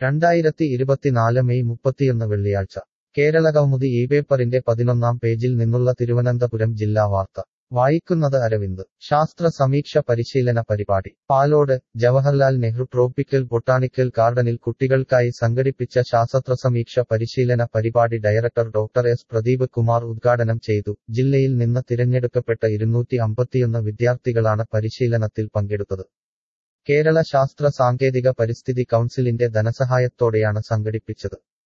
രണ്ടായിരത്തി ഇരുപത്തിനാല് മെയ് മുപ്പത്തിയൊന്ന് വെള്ളിയാഴ്ച കേരള കൗമുദി ഈ പേപ്പറിന്റെ പതിനൊന്നാം പേജിൽ നിന്നുള്ള തിരുവനന്തപുരം ജില്ലാ വാർത്ത വായിക്കുന്നത് അരവിന്ദ് ശാസ്ത്ര സമീക്ഷ പരിശീലന പരിപാടി പാലോട് ജവഹർലാൽ നെഹ്റു ട്രോപ്പിക്കൽ ബൊട്ടാണിക്കൽ ഗാർഡനിൽ കുട്ടികൾക്കായി സംഘടിപ്പിച്ച ശാസ്ത്ര സമീക്ഷ പരിശീലന പരിപാടി director doctor S Pradeep Kumar ഉദ്ഘാടനം ചെയ്തു ജില്ലയിൽ നിന്ന് തിരഞ്ഞെടുക്കപ്പെട്ട ഇരുന്നൂറ്റി അമ്പത്തിയൊന്ന് വിദ്യാർത്ഥികളാണ് പരിശീലനത്തിൽ പങ്കെടുത്തത് കേരള ശാസ്ത്ര സാങ്കേതിക പരിസ്ഥിതി കൗൺസിലിന്റെ ധനസഹായത്തോടെയാണ് സംഘടിപ്പിച്ചത്